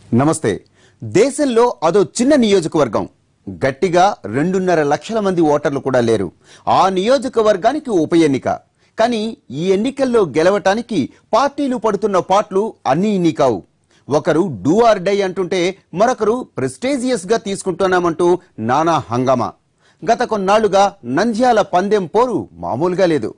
నమస్తే దేశంలో అదో చిన్న నియోజకవర్గం గట్టిగా రెండున్నర లక్షల మంది ఓటర్లు కూడా లేరు ఆ నియోజకవర్గానికి ఉప ఎన్నిక కానీ ఈ ఎన్నికల్లో గెలవటానికి పార్టీలు పడుతున్న పాట్లు అన్నీ ఇన్ని కావు ఒకరు డూ ఆర్ డై అంటుంటే మరొకరు ప్రెస్టేజియస్ గా తీసుకుంటున్నామంటూ నానా హంగామా గత కొన్నాళ్లుగా నంద్యాల పందెం పోరు మామూలుగా లేదు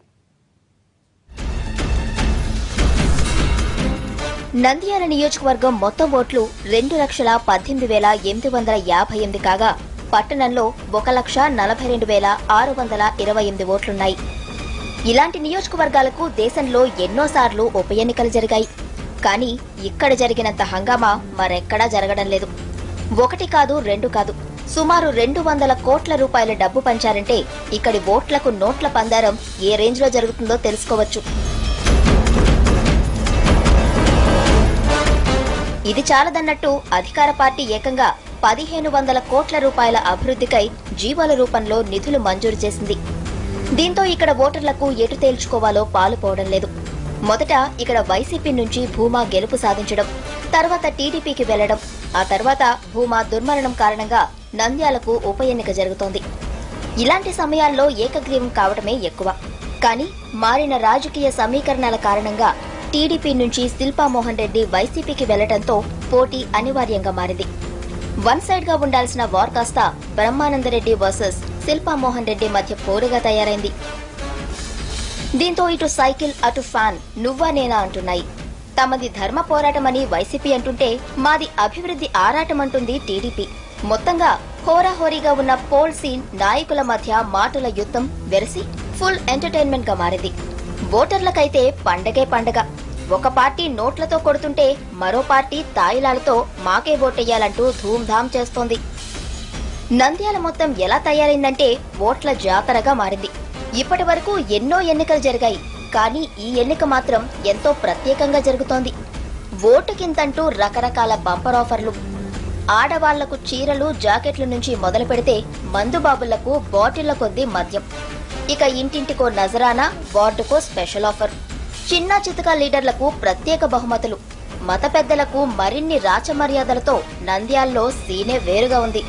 నంద్యాల నియోజకవర్గం మొత్తం ఓట్లు రెండు లక్షల పద్దెనిమిది వేల ఎనిమిది వందల యాభై ఎనిమిది కాగా పట్టణంలో ఒక లక్ష నలభై రెండు వేల ఆరు వందల ఇరవై ఎనిమిది ఓట్లున్నాయి ఇలాంటి నియోజకవర్గాలకు దేశంలో ఎన్నోసార్లు ఉప ఎన్నికలు జరిగాయి కానీ ఇక్కడ జరిగినంత హంగామా మరెక్కడా జరగడం లేదు ఒకటి కాదు రెండు కాదు సుమారు రెండు వందల కోట్ల రూపాయల డబ్బు పంచారంటే ఇక్కడి ఓట్లకు నోట్ల పందారం ఏ రేంజ్లో జరుగుతుందో తెలుసుకోవచ్చు ఇది చాలదన్నట్టు అధికార పార్టీ ఏకంగా పదిహేను వందల కోట్ల రూపాయల అభివృద్ధికై జీవోల రూపంలో నిధులు మంజూరు చేసింది దీంతో ఇక్కడ ఓటర్లకు ఎటు తేల్చుకోవాలో పాలుపోవడం లేదు మొదట ఇక్కడ వైసీపీ నుంచి భూమా గెలుపు సాధించడం తర్వాత టీడీపీకి వెళ్లడం ఆ తర్వాత భూమా దుర్మరణం కారణంగా నంద్యాలకు ఉప ఎన్నిక జరుగుతోంది ఇలాంటి సమయాల్లో ఏకగ్రీవం కావడమే ఎక్కువ కానీ మారిన రాజకీయ సమీకరణాల కారణంగా టీడీపీ నుంచి శిల్పా మోహన్ రెడ్డి వైసీపీకి వెళ్లడంతో పోటీ అనివార్యంగా మారింది వన్ సైడ్ గా ఉండాల్సిన వార్ కాస్త బ్రహ్మానందరెడ్డి వర్సెస్ శిల్పా మోహన్ రెడ్డి మధ్య పోరుగా తయారైంది దీంతో ఇటు సైకిల్ అటు ఫ్యాన్ నువ్వా నేనా అంటున్నాయి తమది ధర్మ పోరాటమని వైసీపీ అంటుంటే మాది అభివృద్ధి ఆరాటం అంటుంది టీడీపీ మొత్తంగా హోరాహోరీగా ఉన్న పోల్ సీన్ నాయకుల మధ్య మాటల యుద్ధం వెరసి ఫుల్ ఎంటర్టైన్మెంట్ గా మారింది ఓటర్లకైతే పండగే పండగ ఒక పార్టీ నోట్లతో కొడుతుంటే మరో పార్టీ తాయిలాలతో మాకే ఓటెయ్యాలంటూ ధూమ్ధాం చేస్తోంది నంద్యాల మొత్తం ఎలా తయారైందంటే ఓట్ల జాతరగా మారింది ఇప్పటి వరకు ఎన్నో ఎన్నికలు జరిగాయి కానీ ఈ ఎన్నిక మాత్రం ఎంతో ప్రత్యేకంగా జరుగుతోంది ఓటుకింతంటూ రకరకాల బంపర్ ఆఫర్లు ఆడవాళ్లకు చీరలు జాకెట్ల నుంచి మొదలు పెడితే మందుబాబులకు బాటిళ్ల కొద్దీ మద్యం ఇక ఇంటింటికో నజరానా వార్డుకో స్పెషల్ ఆఫర్ చిన్న చితక లీడర్లకు ప్రత్యేక బహుమతులు మత పెద్దలకు మరిన్ని రాచమర్యాదలతో నంద్యాల్లో సీనే వేరుగా ఉంది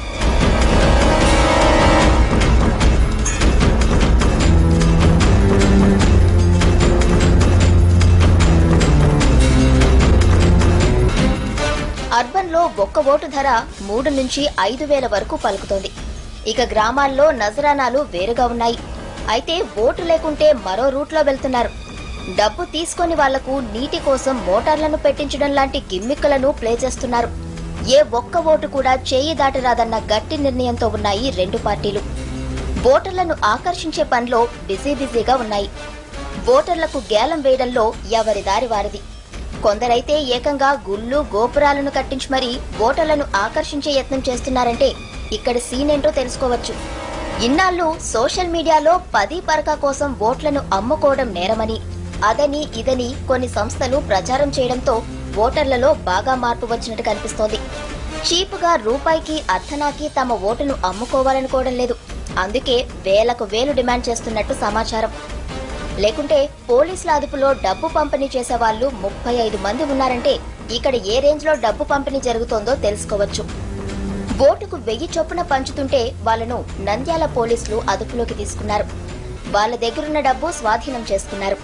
అర్బన్ లో ఒక్క ఓటు ధర మూడు నుంచి ఐదు వేల వరకు పలుకుతోంది ఇక గ్రామాల్లో నజరానాలు వేరుగా ఉన్నాయి అయితే ఓటు లేకుంటే మరో రూట్లో వెళ్తున్నారు డబ్బు తీసుకొని వాళ్లకు నీటి కోసం మోటార్లను పెట్టించడం లాంటి గిమ్మిక్కులను ప్లే చేస్తున్నారు ఏ ఒక్క ఓటు కూడా చేయి దాటరాదన్న గట్టి నిర్ణయంతో ఉన్నాయి రెండు పార్టీలు ఓటర్లను ఆకర్షించే పనిలో బిజీ బిజీగా ఉన్నాయి ఓటర్లకు గేలం వేయడంలో ఎవరి దారి వారిది కొందరైతే ఏకంగా గుళ్ళు గోపురాలను కట్టించి మరీ ఓటర్లను ఆకర్షించే యత్నం చేస్తున్నారంటే ఇక్కడ సీన్ ఏంటో తెలుసుకోవచ్చు ఇన్నాళ్ళు సోషల్ మీడియాలో పది పరకా కోసం ఓట్లను అమ్ముకోవడం నేరమని అదని ఇదని కొన్ని సంస్థలు ప్రచారం చేయడంతో ఓటర్లలో బాగా మార్పు వచ్చినట్టు కనిపిస్తోంది చీపుగా రూపాయికి అర్ధనాకి తమ ఓటును అమ్ముకోవాలనుకోవడం లేదు అందుకే వేలకు వేలు డిమాండ్ చేస్తున్నట్టు సమాచారం లేకుంటే పోలీసుల అదుపులో డబ్బు పంపిణీ చేసే వాళ్ళు ముప్పై ఐదు మంది ఉన్నారంటే ఇక్కడ ఏ రేంజ్ లో డబ్బు పంపిణీ జరుగుతోందో తెలుసుకోవచ్చు ఓటుకు వెయ్యి చొప్పున పంచుతుంటే వాళ్ళను నంద్యాల పోలీసులు అదుపులోకి తీసుకున్నారు వాళ్ళ దగ్గరున్న డబ్బు స్వాధీనం చేసుకున్నారు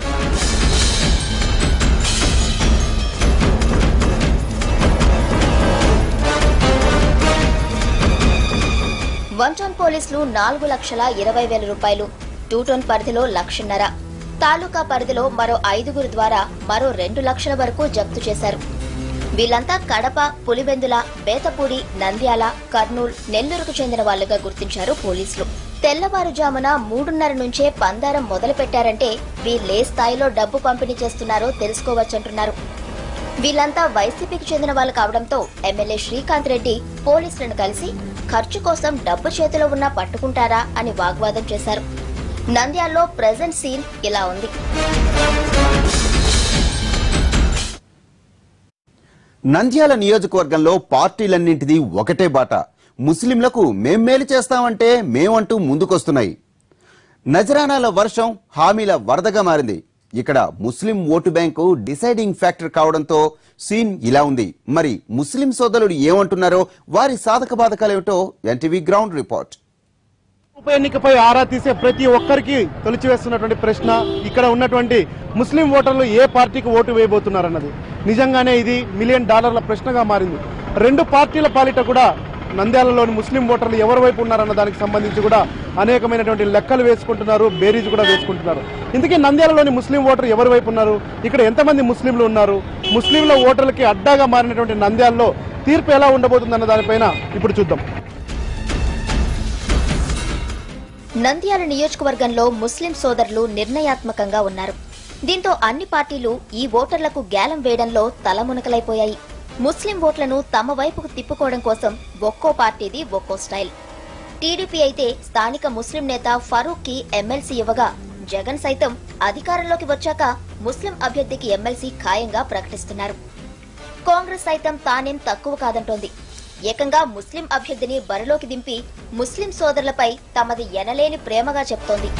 వన్ టౌన్ పోలీసులు నాలుగు లక్షల ఇరవై వేల రూపాయలు టూ టౌన్ పరిధిలో లక్షన్నర తాలూకా పరిధిలో మరో ఐదుగురు ద్వారా మరో రెండు లక్షల వరకు జప్తు చేశారు వీళ్ళంతా కడప పులివెందుల బేతపూడి నంద్యాల కర్నూలు నెల్లూరుకు చెందిన వాళ్లుగా గుర్తించారు పోలీసులు తెల్లవారుజామున మూడున్నర నుంచే పందారం మొదలు పెట్టారంటే వీళ్ళే స్థాయిలో డబ్బు పంపిణీ చేస్తున్నారో తెలుసుకోవచ్చంటున్నారు వీళ్ళంతా వైసీపీకి చెందిన వాళ్ళు కావడంతో ఎమ్మెల్యే శ్రీకాంత్ రెడ్డి పోలీసులను కలిసి ఖర్చు కోసం డబ్బు చేతిలో ఉన్నా పట్టుకుంటారా అని వాగ్వాదం చేశారు నంద్యాల్లో ప్రెజెంట్ సీన్ ఇలా ఉంది నంద్యాల నియోజకవర్గంలో పార్టీలన్నింటిది ఒకటే బాట ముస్లింలకు మేం మేలు చేస్తామంటే మేమంటూ ముందుకొస్తున్నాయి నజరానాల వర్షం హామీల వరదగా మారింది ఇక్కడ ముస్లిం ఓటు బ్యాంకు డిసైడింగ్ ఫ్యాక్టర్ కావడంతో సీన్ ఇలా ఉంది మరి ముస్లిం సోదరులు ఏమంటున్నారో వారి సాధక బాధకాలేమిటో ఎన్టీవీ గ్రౌండ్ రిపోర్ట్ ఉప ఎన్నికపై ఆరా తీసే ప్రతి ఒక్కరికి తొలిచివేస్తున్నటువంటి ప్రశ్న ఇక్కడ ఉన్నటువంటి ముస్లిం ఓటర్లు ఏ పార్టీకి ఓటు వేయబోతున్నారన్నది నిజంగానే ఇది మిలియన్ డాలర్ల ప్రశ్నగా మారింది రెండు పార్టీల పాలిట కూడా నంద్యాలలోని ముస్లిం ఓటర్లు ఎవరి వైపు ఉన్నారన్న దానికి సంబంధించి కూడా అనేకమైనటువంటి లెక్కలు వేసుకుంటున్నారు బేరీజ్ కూడా వేసుకుంటున్నారు ఇందుకే నంద్యాలలోని ముస్లిం ఓటర్ ఎవరి వైపు ఉన్నారు ఇక్కడ ఎంతమంది ముస్లింలు ఉన్నారు ముస్లింల ఓటర్లకి అడ్డాగా మారినటువంటి నంద్యాలలో తీర్పు ఎలా ఉండబోతుందన్న దానిపైన ఇప్పుడు చూద్దాం నంద్యాల నియోజకవర్గంలో ముస్లిం సోదరులు నిర్ణయాత్మకంగా ఉన్నారు దీంతో అన్ని పార్టీలు ఈ ఓటర్లకు గ్యాలం వేయడంలో తలమునకలైపోయాయి ముస్లిం ఓట్లను తమ వైపుకు తిప్పుకోవడం కోసం ఒక్కో పార్టీది ఒక్కో స్టైల్ టీడీపీ అయితే స్థానిక ముస్లిం నేత ఫరూక్ కి ఎమ్మెల్సీ ఇవ్వగా జగన్ సైతం అధికారంలోకి వచ్చాక ముస్లిం అభ్యర్థికి ఎమ్మెల్సీ ఖాయంగా ప్రకటిస్తున్నారు కాంగ్రెస్ సైతం తానేం తక్కువ కాదంటోంది ఏకంగా ముస్లిం అభ్యర్థిని బరిలోకి దింపి ముస్లిం సోదరులపై తమది ఎనలేని ప్రేమగా చెప్తోంది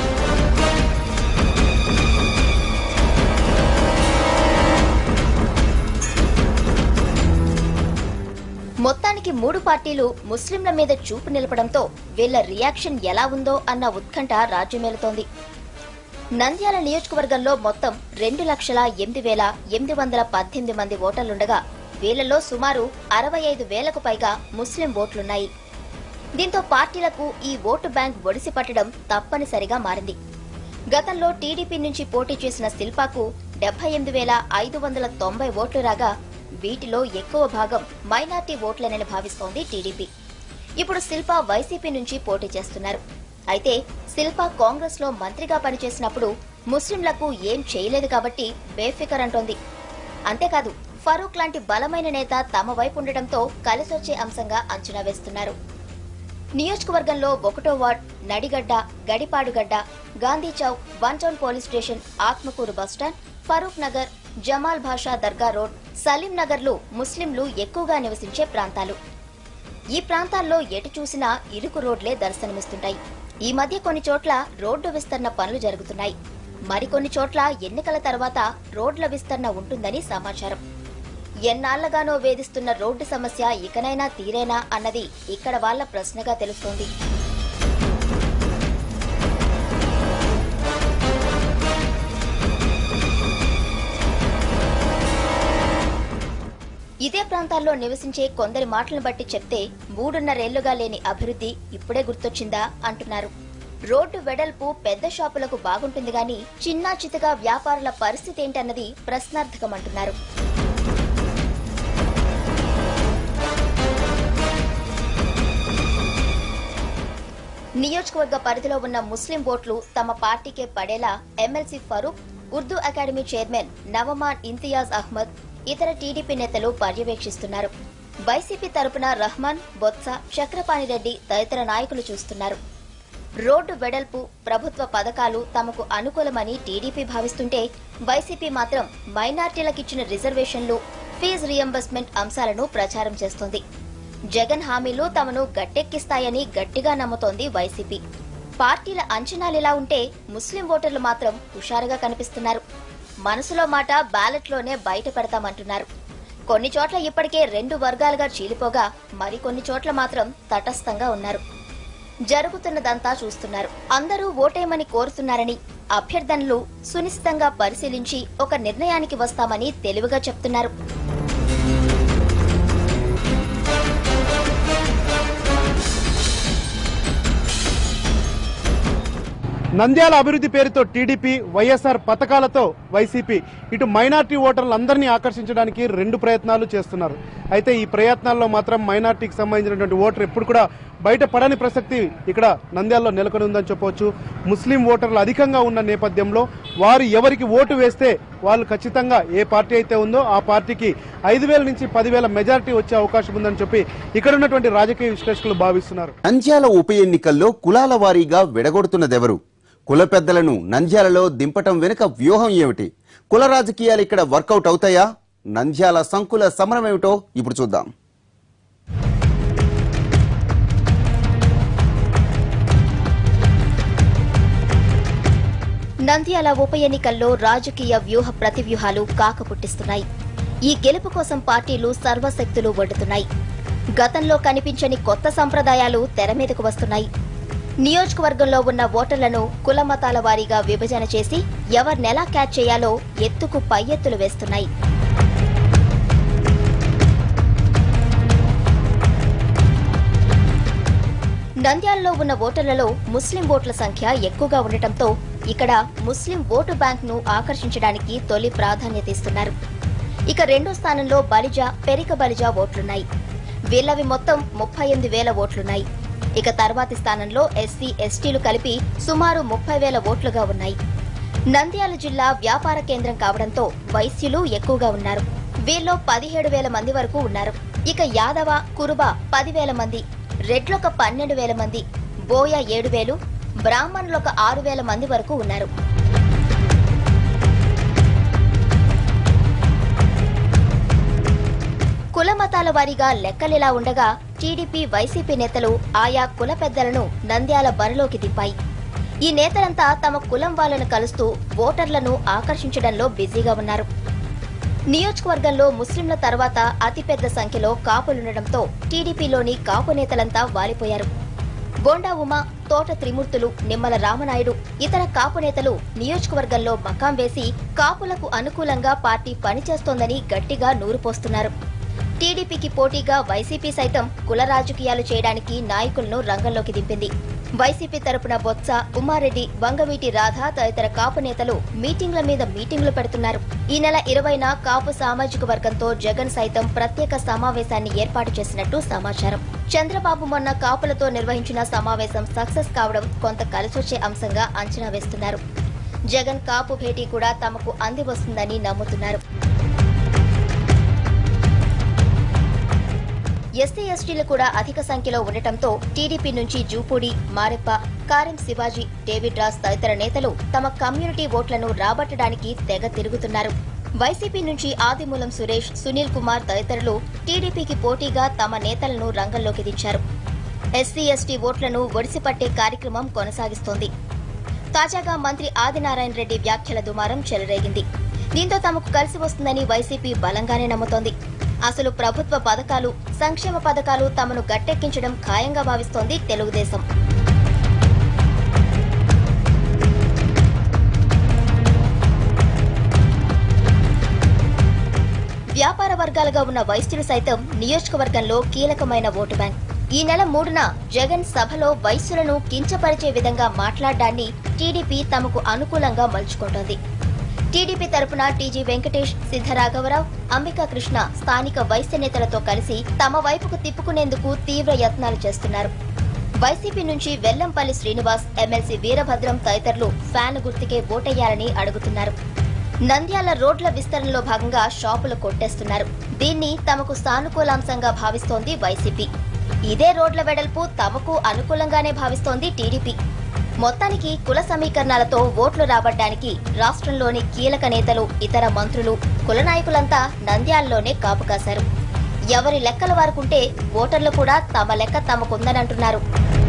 మొత్తానికి మూడు పార్టీలు ముస్లింల మీద చూపు నిలపడంతో వీళ్ల రియాక్షన్ ఎలా ఉందో అన్న ఉత్కంఠ రాజ్యమేలుతోంది నంద్యాల నియోజకవర్గంలో మొత్తం రెండు లక్షల ఎనిమిది వేల ఎనిమిది వందల పద్దెనిమిది మంది ఓటర్లుండగా వీళ్లలో సుమారు అరవై ఐదు వేలకు పైగా ముస్లిం ఓట్లున్నాయి దీంతో పార్టీలకు ఈ ఓటు బ్యాంక్ ఒడిసి పట్టడం తప్పనిసరిగా మారింది గతంలో టీడీపీ నుంచి పోటీ చేసిన శిల్పాకు డెబ్బై ఎనిమిది వేల ఐదు వందల తొంభై ఓట్లు రాగా వీటిలో ఎక్కువ భాగం మైనార్టీ ఓట్లేనని భావిస్తోంది టీడీపీ ఇప్పుడు శిల్ప వైసీపీ నుంచి పోటీ చేస్తున్నారు అయితే శిల్ప కాంగ్రెస్ లో మంత్రిగా పనిచేసినప్పుడు ముస్లింలకు ఏం చేయలేదు కాబట్టి బేఫికర్ అంటోంది అంతేకాదు ఫరూక్ లాంటి బలమైన నేత తమ వైపు ఉండటంతో కలిసొచ్చే అంశంగా అంచనా వేస్తున్నారు నియోజకవర్గంలో ఒకటో ward Nadigadda Gadipadugadda Gandhi Chowk one town police station Atmakur bus stand Farooq Nagar Jamal Basha దర్గా రోడ్ సలీం నగర్లు ముస్లింలు ఎక్కువగా నివసించే ప్రాంతాలు ఈ ప్రాంతాల్లో ఎటు చూసినా ఇరుకు రోడ్లే దర్శనమిస్తుంటాయి ఈ మధ్య కొన్ని చోట్ల రోడ్డు విస్తరణ పనులు జరుగుతున్నాయి మరికొన్ని చోట్ల ఎన్నికల తర్వాత రోడ్ల విస్తరణ ఉంటుందని సమాచారం ఎన్నాళ్లగానో వేధిస్తున్న రోడ్డు సమస్య ఇకనైనా తీరేనా అన్నది ఇక్కడ వాళ్ళ ప్రశ్నగా తెలుస్తోంది ఇదే ప్రాంతాల్లో నివసించే కొందరి మాటలను బట్టి చెప్తే మూడున్నరేళ్లుగా లేని అభివృద్ధి ఇప్పుడే గుర్తొచ్చిందా అంటున్నారు రోడ్డు వెడల్పు పెద్ద షాపులకు బాగుంటుంది గాని చిన్నా చితగా వ్యాపారుల పరిస్థితి ఏంటన్నది ప్రశ్నార్థకమంటున్నారు నియోజకవర్గ పరిధిలో ఉన్న ముస్లిం ఓట్లు తమ పార్టీకే పడేలా MLC Farooq Urdu academy chairman Navaman Imtiaz Ahmed ఇతర టీడీపీ నేతలు పర్యవేక్షిస్తున్నారు వైసీపీ తరపున రహమాన్ బొత్స చక్రపాణిరెడ్డి తదితర నాయకులు చూస్తున్నారు రోడ్డు వెడల్పు ప్రభుత్వ పథకాలు తమకు అనుకూలమని టీడీపీ భావిస్తుంటే వైసీపీ మాత్రం మైనార్టీలకిచ్చిన రిజర్వేషన్లు ఫీజు రియంబర్స్మెంట్ అంశాలను ప్రచారం చేస్తోంది జగన్ హామీలు తమను గట్టెక్కిస్తాయని గట్టిగా నమ్ముతోంది వైసీపీ పార్టీల అంచనాలిలా ఉంటే ముస్లిం ఓటర్లు మాత్రం హుషారుగా కనిపిస్తున్నారు మనసులో మాట బ్యాలెట్లోనే బయట పెడతామంటున్నారు కొన్ని చోట్ల ఇప్పటికే రెండు వర్గాలుగా చీలిపోగా మరికొన్ని చోట్ల మాత్రం తటస్థంగా ఉన్నారు జరుగుతున్నదంతా చూస్తున్నారు అందరూ ఓటేయమని కోరుతున్నారని అభ్యర్థనలు సునిశ్చితంగా పరిశీలించి ఒక నిర్ణయానికి వస్తామని తెలివిగా చెప్తున్నారు నంద్యాల అభివృద్ధి పేరుతో టీడీపీ వైఎస్ఆర్ పథకాలతో వైసీపీ ఇటు మైనార్టీ ఓటర్లందరినీ ఆకర్షించడానికి రెండు ప్రయత్నాలు చేస్తున్నారు అయితే ఈ ప్రయత్నాల్లో మాత్రం మైనార్టీకి సంబంధించినటువంటి ఓటర్ ఎప్పుడు కూడా బయటపడని ప్రసక్తి ఇక్కడ నంద్యాలలో నెలకొని ఉందని చెప్పవచ్చు ముస్లిం ఓటర్లు అధికంగా ఉన్న నేపథ్యంలో వారు ఎవరికి ఓటు వేస్తే వాళ్ళు ఖచ్చితంగా ఏ పార్టీ అయితే ఉందో ఆ పార్టీకి ఐదు వేల నుంచి పదివేల మెజారిటీ వచ్చే అవకాశం ఉందని చెప్పి ఇక్కడ ఉన్నటువంటి రాజకీయ విశ్లేషకులు భావిస్తున్నారు నంద్యాల ఉప ఎన్నికల్లో కులాల వారీగా విడగొడుతున్నదెవరు కుల పెద్దలను నంద్యాలలో దింపటం వెనుక వ్యూహం ఏమిటి కుల రాజకీయాలు ఇక్కడ వర్కౌట్ అవుతాయా నంద్యాల సంకుల సమరం ఏమిటో ఇప్పుడు చూద్దాం నంద్యాల ఉప ఎన్నికల్లో రాజకీయ వ్యూహ ప్రతివ్యూహాలు కాకపుట్టిస్తున్నాయి ఈ గెలుపు కోసం పార్టీలు సర్వశక్తులు వడ్డుతున్నాయి గతంలో కనిపించని కొత్త సంప్రదాయాలు తెర మీదకు వస్తున్నాయి నియోజకవర్గంలో ఉన్న ఓటర్లను కుల మతాల వారీగా విభజన చేసి ఎవరినెలా క్యాచ్ చేయాలో ఎత్తుకు పై ఎత్తులు వేస్తున్నాయి నంద్యాలలో ఉన్న ఓటర్లలో ముస్లిం ఓట్ల సంఖ్య ఎక్కువగా ఉండటంతో ఇక్కడ ముస్లిం ఓటు బ్యాంక్ ను ఆకర్షించడానికి తొలి ప్రాధాన్యత ఇస్తున్నారు ఇక రెండో స్థానంలో బలిజ పెరిక బలిజ ఓట్లున్నాయి వీళ్ళవి మొత్తం ముప్పై ఎనిమిది వేల ఓట్లున్నాయి ఇక తర్వాతి స్థానంలో ఎస్సీ ఎస్టీలు కలిపి సుమారు ముప్పై వేల ఓట్లుగా ఉన్నాయి నంద్యాల జిల్లా వ్యాపార కేంద్రం కావడంతో వైశ్యులు ఎక్కువగా ఉన్నారు వీళ్ళలో పదిహేడు వేల మంది వరకు ఉన్నారు ఇక యాదవ కురుబ పదివేల మంది రెడ్లొక పన్నెండు వేల మంది బోయ ఏడు వేలు బ్రాహ్మణులొక ఆరు వేల మంది వరకు ఉన్నారు కుల మతాల వారీగా లెక్కలిలా ఉండగా టీడీపీ వైసీపీ నేతలు ఆయా కుల పెద్దలను నంద్యాల బరిలోకి దింపాయి ఈ నేతలంతా తమ కులం వాళ్ళను కలుస్తూ ఓటర్లను ఆకర్షించడంలో బిజీగా ఉన్నారు నియోజకవర్గంలో ముస్లింల తర్వాత అతిపెద్ద సంఖ్యలో కాపులుండటంతో టీడీపీలోని కాపు నేతలంతా వాలిపోయారు బోండా ఉమా తోట త్రిమూర్తులు నిమ్మల రామనాయుడు ఇతర కాపు నేతలు నియోజకవర్గంలో మకాం వేసి కాపులకు అనుకూలంగా పార్టీ పనిచేస్తోందని గట్టిగా నూరుపోస్తున్నారు టీడీపీకి పోటీగా వైసీపీ సైతం కుల రాజకీయాలు చేయడానికి నాయకులను రంగంలోకి దింపింది వైసీపీ తరపున బొత్స ఉమారెడ్డి వంగవీటి రాధ తదితర కాపు నేతలు మీటింగ్ల మీద మీటింగ్లు పెడుతున్నారు ఈ నెల ఇరవైన కాపు సామాజిక వర్గంతో జగన్ సైతం ప్రత్యేక సమావేశాన్ని ఏర్పాటు చేసినట్టు సమాచారం చంద్రబాబు మొన్న కాపులతో నిర్వహించిన సమావేశం సక్సెస్ కావడం కొంత కలిసొచ్చే అంశంగా అంచనా వేస్తున్నారు జగన్ కాపు భేటీ కూడా తమకు అంది వస్తుందని నమ్ముతున్నారు ఎస్సీ ఎస్టీలు కూడా అధిక సంఖ్యలో ఉండటంతో టీడీపీ నుంచి జూపూడి మారెప్ప కారెం శివాజీ డేవిడ్ రాస్ తదితర నేతలు తమ కమ్యూనిటీ ఓట్లను రాబట్టడానికి తెగ తిరుగుతున్నారు వైసీపీ నుంచి ఆదిమూలం సురేష్ సునీల్ కుమార్ తదితరులు టీడీపీకి పోటీగా తమ నేతలను రంగంలోకి దించారు ఎస్సీ ఎస్టీ ఓట్లను ఒడిసిపట్టే కార్యక్రమం కొనసాగిస్తోంది తాజాగా మంత్రి ఆదినారాయణ రెడ్డి వ్యాఖ్యల దుమారం చెలరేగింది దీంతో తమకు కలిసి వస్తుందని వైసీపీ బలంగానే నమ్ముతోంది అసలు ప్రభుత్వ పథకాలు సంక్షేమ పథకాలు తమను గట్టెక్కించడం ఖాయంగా భావిస్తోంది తెలుగుదేశం వ్యాపార వర్గాలుగా ఉన్న వైశ్యులు సైతం నియోజకవర్గంలో కీలకమైన ఓటు బ్యాంక్ ఈ నెల మూడున జగన్ సభలో వైశ్యులను కించపరిచే విధంగా మాట్లాడడాన్ని టీడీపీ తమకు అనుకూలంగా మలుచుకుంటోంది టీడీపీ తరపున టీజీ వెంకటేష్ సిద్ధరాఘవరావు అంబికా కృష్ణ స్థానిక వైశ్య నేతలతో కలిసి తమ వైపుకు తిప్పుకునేందుకు తీవ్ర యత్నాలు చేస్తున్నారు వైసీపీ నుంచి వెల్లంపల్లి శ్రీనివాస్ ఎమ్మెల్సీ వీరభద్రం తదితరులు ఫ్యాన్ గుర్తుకే ఓటేయాలని అడుగుతున్నారు నంద్యాల రోడ్ల విస్తరణలో భాగంగా షాపులు కొట్టేస్తున్నారు దీన్ని తమకు సానుకూలాంశంగా భావిస్తోంది వైసీపీ ఇదే రోడ్ల వెడల్పు తమకు అనుకూలంగానే భావిస్తోంది టీడీపీ మొత్తానికి కుల సమీకరణాలతో ఓట్లు రాబడ్డానికి రాష్ట్రంలోని కీలక నేతలు ఇతర మంత్రులు కుల నాయకులంతా నంద్యాలలోనే కాపు కాశారు ఎవరి లెక్కల వారుకుంటే ఓటర్లు కూడా తమ లెక్క తమకుందనంటున్నారు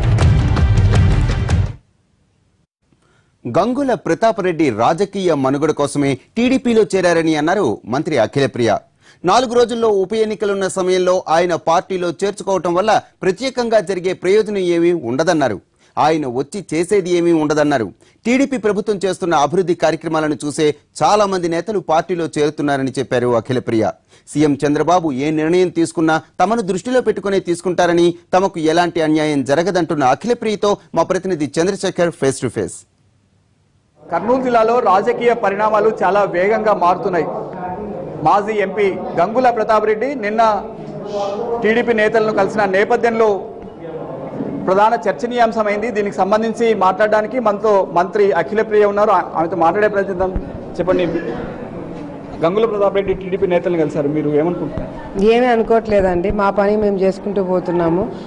గంగుల ప్రతాపరెడ్డి రాజకీయ మనుగడ కోసమే టీడీపీలో చేరారని అన్నారు మంత్రి అఖిలప్రియ నాలుగు రోజుల్లో ఉప ఎన్నికలున్న సమయంలో ఆయన పార్టీలో చేర్చుకోవటం వల్ల ప్రత్యేకంగా జరిగే ప్రయోజనం ఏమీ ఉండదన్నారు ఆయన వచ్చి చేసేది ఏమీ ఉండదన్నారు టీడీపీ ప్రభుత్వం చేస్తున్న అభివృద్ధి కార్యక్రమాలను చూసే చాలా మంది నేతలు పార్టీలో చేరుతున్నారని చెప్పారు అఖిలప్రియ సీఎం చంద్రబాబు ఏ నిర్ణయం తీసుకున్నా తమను దృష్టిలో పెట్టుకునే తీసుకుంటారని తమకు ఎలాంటి అన్యాయం జరగదంటున్న అఖిలప్రియతో మా ప్రతినిధి Chandrasekhar face to face Kurnool జిల్లాలో రాజకీయ పరిణామాలు చాలా వేగంగా మారుతున్నాయి మాజీ ఎంపీ గంగుల ప్రతాప్ రెడ్డి నిన్న టీడీపీ నేతలను కలిసిన నేపథ్యంలో ప్రధాన చర్చనీయాంశమైంది దీనికి సంబంధించి మాట్లాడడానికి మనతో మంత్రి అఖిలప్రియ ఉన్నారు ఆ- ఆమెతో మాట్లాడే ప్రయత్నిద్దాం చెప్పండి గంగుల ప్రతాప్ రెడ్డి టీడీపీ నేతలను కలిశారు మీరు ఏమనుకుంటున్నారు ఏమీ అనుకోవట్లేదండి మా పని మేము చేసుకుంటూ పోతున్నాము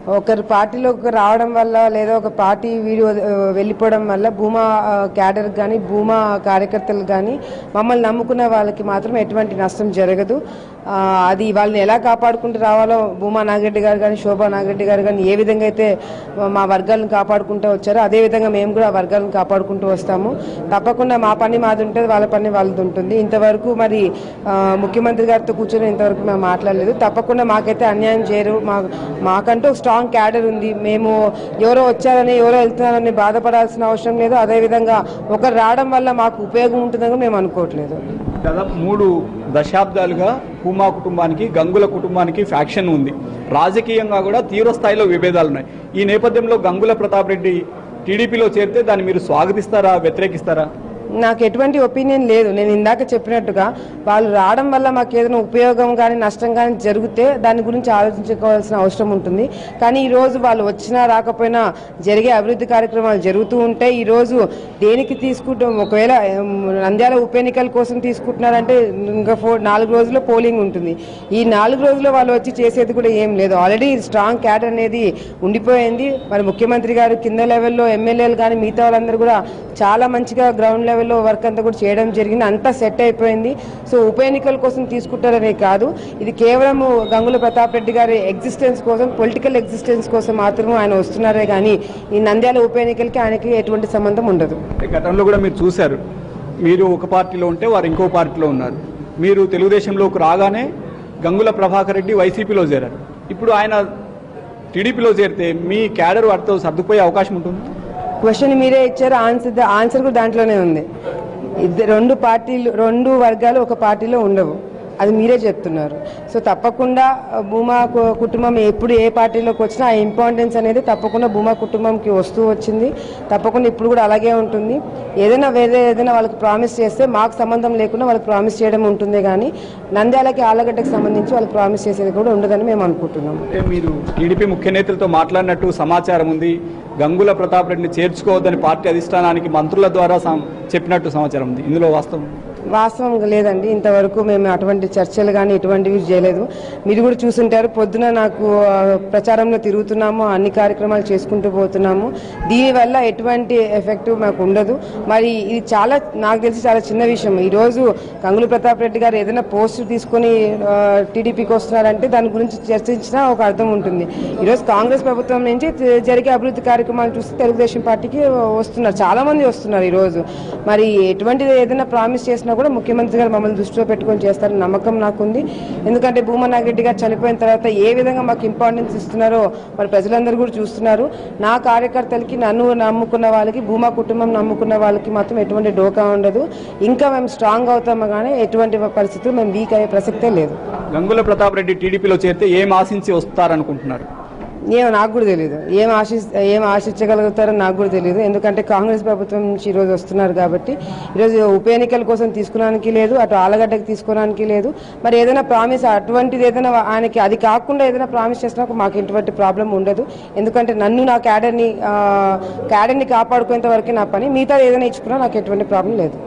ఒకరు పార్టీలోకి రావడం వల్ల లేదా ఒక పార్టీ వీడి వెళ్ళిపోవడం వల్ల భూమా ఆ, క్యాడర్ కానీ భూమా కార్యకర్తలు కానీ మమ్మల్ని నమ్ముకున్న వాళ్ళకి మాత్రం ఎటువంటి నష్టం జరగదు ఆ, అది వాళ్ళని ఎలా కాపాడుకుంటూ రావాలో భూమా నాగరెడ్డి గారు కానీ శోభా నాగరెడ్డి గారు కానీ ఏ విధంగా అయితే మా వర్గాలను కాపాడుకుంటూ వచ్చారో అదే విధంగా మేము కూడా ఆ వర్గాలను కాపాడుకుంటూ వస్తాము తప్పకుండా మా పని మాది ఉంటుంది వాళ్ళ పని వాళ్ళది ఉంటుంది ఇంతవరకు మరి ఆ, ముఖ్యమంత్రి గారితో కూర్చొని ఇంతవరకు మేము మాట్లాడలేదు తప్పకుండా మాకైతే అన్యాయం చేయరు మా మాకంటూ ఒక స్ట్రాంగ్ క్యాడర్ ఉంది మేము ఎవరో వచ్చారని ఎవరో వెళ్తున్నారని బాధపడాల్సిన అవసరం లేదు అదేవిధంగా ఒకరు రావడం వల్ల మాకు ఉపయోగం ఉంటుందని కూడా మేము అనుకోవట్లేదు దాదాపు మూడు దశాబ్దాలుగా పూమా కుటుంబానికి గంగుల కుటుంబానికి ఫ్యాక్షన్ ఉంది రాజకీయంగా కూడా తీవ్ర స్థాయిలో విభేదాలు ఉన్నాయి ఈ నేపథ్యంలో గంగుల ప్రతాప్ రెడ్డి టీడీపీలో చేరితే దాన్ని మీరు స్వాగతిస్తారా వ్యతిరేకిస్తారా నాకు ఎటువంటి ఒపీనియన్ లేదు నేను ఇందాక చెప్పినట్టుగా వాళ్ళు రావడం వల్ల మాకు ఏదైనా ఉపయోగం కానీ నష్టం కానీ జరిగితే దాని గురించి ఆలోచించుకోవాల్సిన అవసరం ఉంటుంది కానీ ఈ రోజు వాళ్ళు వచ్చినా రాకపోయినా జరిగే అభివృద్ధి కార్యక్రమాలు జరుగుతూ ఉంటాయి ఈ రోజు దేనికి తీసుకుంటాం ఒకవేళ ఉమ్, నంద్యాల ఉప ఎన్నికల కోసం తీసుకుంటున్నారంటే ఇంకా ఫోర్ నాలుగు రోజుల్లో పోలింగ్ ఉంటుంది ఈ నాలుగు రోజుల్లో వాళ్ళు వచ్చి చేసేది కూడా ఏం లేదు ఆల్రెడీ స్ట్రాంగ్ క్యాడర్ అనేది ఉండిపోయింది మరి ముఖ్యమంత్రి గారు కింద లెవెల్లో ఎమ్మెల్యేలు కానీ మిగతా వాళ్ళందరూ కూడా చాలా మంచిగా గ్రౌండ్ లెవెల్లో వర్క్ అంతా కూడా చేయడం జరిగింది అంతా సెట్ అయిపోయింది సో ఉప ఎన్నికల కోసం తీసుకుంటారనే కాదు ఇది కేవలం గంగుల ప్రతాప్ రెడ్డి గారి ఎగ్జిస్టెన్స్ కోసం పొలిటికల్ ఎగ్జిస్టెన్స్ కోసం మాత్రమే ఆయన వస్తున్నారే కానీ ఈ నంద్యాల ఉప ఎన్నికలకి ఆయనకి ఎటువంటి సంబంధం ఉండదు అంటే గతంలో కూడా మీరు చూశారు మీరు ఒక పార్టీలో ఉంటే వారు ఇంకో పార్టీలో ఉన్నారు మీరు తెలుగుదేశంలోకి రాగానే గంగుల ప్రభాకర్ రెడ్డి వైసీపీలో చేరారు ఇప్పుడు ఆయన టీడీపీలో చేరితే మీ క్యాడర్ వాటితో సర్దుపోయే అవకాశం ఉంటుంది క్వశ్చన్ మీరే ఇచ్చారు ఆన్సర్ ఆన్సర్ కూడా దాంట్లోనే ఉంది ఇద్దరు రెండు పార్టీలు రెండు వర్గాలు ఒక పార్టీలో ఉండవు అది మీరే చెప్తున్నారు సో తప్పకుండా ఆ, భూమా కు- కుటుంబం ఎప్పుడు ఏ పార్టీలోకి వచ్చినా ఆ ఇంపార్టెన్స్ అనేది తప్పకుండా భూమా కుటుంబంకి వస్తూ వచ్చింది తప్పకుండా ఇప్పుడు కూడా అలాగే ఉంటుంది ఏదైనా వేరే ఏదైనా వాళ్ళకి ప్రామిస్ చేస్తే మాకు సంబంధం లేకుండా వాళ్ళకి ప్రామిస్ చేయడం ఉంటుంది కానీ నంద్యాలకి ఆలగడ్డకి సంబంధించి వాళ్ళకి ప్రామిస్ చేసేది కూడా ఉండదని మేము అనుకుంటున్నాం అంటే మీరు టీడీపీ ముఖ్య నేతలతో మాట్లాడినట్టు సమాచారం ఉంది గంగుల ప్రతాప్ రెడ్డిని చేర్చుకోవద్దని పార్టీ అధిష్టానానికి మంత్రుల ద్వారా సం- చెప్పినట్టు సమాచారం ఉంది ఇందులో వాస్తవం వాస్తవం లేదండి ఇంతవరకు మేము అటువంటి చర్చలు కానీ ఎటువంటివి చేయలేదు మీరు కూడా చూసుంటారు పొద్దున నాకు ఆ, ప్రచారంలో తిరుగుతున్నాము అన్ని కార్యక్రమాలు చేసుకుంటూ పోతున్నాము దీనివల్ల ఎటువంటి ఎఫెక్ట్ మాకు ఉండదు మరి ఇది చాలా నాకు తెలిసి చాలా చిన్న విషయం ఈరోజు కంగులు ప్రతాప్ రెడ్డి గారు ఏదైనా పోస్ట్ తీసుకొని ఆ, టీడీపీకి వస్తున్నారంటే దాని గురించి చర్చించినా ఒక అర్థం ఉంటుంది ఈరోజు కాంగ్రెస్ ప్రభుత్వం నుంచి జ- జరిగే అభివృద్ధి కార్యక్రమాలు చూస్తే తెలుగుదేశం పార్టీకి వస్తున్నారు చాలా మంది వస్తున్నారు ఈరోజు మరి ఎటువంటిది ఏదైనా ప్రామిస్ చేసినా కూడా ముఖ్యమంత్రి గారు మమ్మల్ని దృష్టిలో పెట్టుకొని చేస్తారని నమ్మకం నాకుంది ఎందుకంటే భూమనాగరెడ్డి గారు చనిపోయిన తర్వాత ఏ విధంగా మాకు ఇంపార్టెన్స్ ఇస్తున్నారో మరి ప్రజలందరూ కూడా చూస్తున్నారు నా కార్యకర్తలకి నన్ను నమ్ముకున్న వాళ్ళకి భూమా కుటుంబం నమ్ముకున్న వాళ్ళకి మాత్రం ఎటువంటి డోకా ఉండదు ఇంకా మేము స్ట్రాంగ్ అవుతాము కానీ ఎటువంటి పరిస్థితులు మేము వీక్ అయ్యే ప్రసక్తే లేదు గంగుల ప్రతాప్ రెడ్డి టీడీపీలో చేరితే ఏం ఆశించి వస్తారనుకుంటున్నారు ఏమో నాకు కూడా తెలియదు ఏం ఆశి ఏం ఆశించగలుగుతారో నాకు కూడా తెలియదు ఎందుకంటే కాంగ్రెస్ ప్రభుత్వం నుంచి ఈరోజు వస్తున్నారు కాబట్టి ఈరోజు ఉప ఎన్నికల కోసం తీసుకోవడానికి లేదు అటు ఆలగడ్డకి తీసుకోవడానికి లేదు మరి ఏదైనా ప్రామిస్ అటువంటిది ఏదైనా ఆయనకి అది కాకుండా ఏదైనా ప్రామిస్ చేసినా మాకు ఎటువంటి ప్రాబ్లం ఉండదు ఎందుకంటే నన్ను నా క్యాడర్ని ఆ, క్యాడర్ని కాపాడుకునేంత వరకే నా పని మిగతా ఏదైనా ఇచ్చుకున్నా నాకు ఎటువంటి ప్రాబ్లం లేదు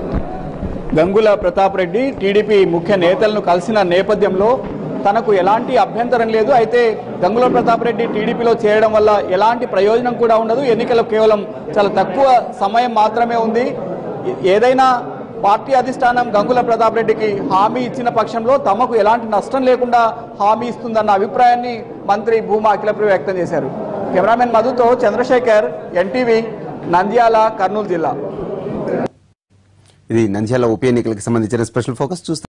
గంగుల ప్రతాప్ రెడ్డి టీడీపీ ముఖ్య నేతలను కలిసిన నేపథ్యంలో తనకు ఎలాంటి అభ్యంతరం లేదు అయితే గంగుల ప్రతాప్ రెడ్డి టీడీపీలో చేరడం వల్ల ఎలాంటి ప్రయోజనం కూడా ఉండదు ఎన్నికలు కేవలం చాలా తక్కువ సమయం మాత్రమే ఉంది ఏదైనా పార్టీ అధిష్టానం గంగుల ప్రతాప్ రెడ్డికి హామీ ఇచ్చిన పక్షంలో తమకు ఎలాంటి నష్టం లేకుండా హామీ ఇస్తుందన్న అభిప్రాయాన్ని మంత్రి భూమా అఖిలప్రియ వ్యక్తం చేశారు కెమెరామెన్ మధుతో చంద్రశేఖర్ ఎన్టీవీ నంద్యాల కర్నూలు జిల్లా ఇది నంద్యాల ఉప ఎన్నికలకు సంబంధించిన స్పెషల్ ఫోకస్ చూస్తే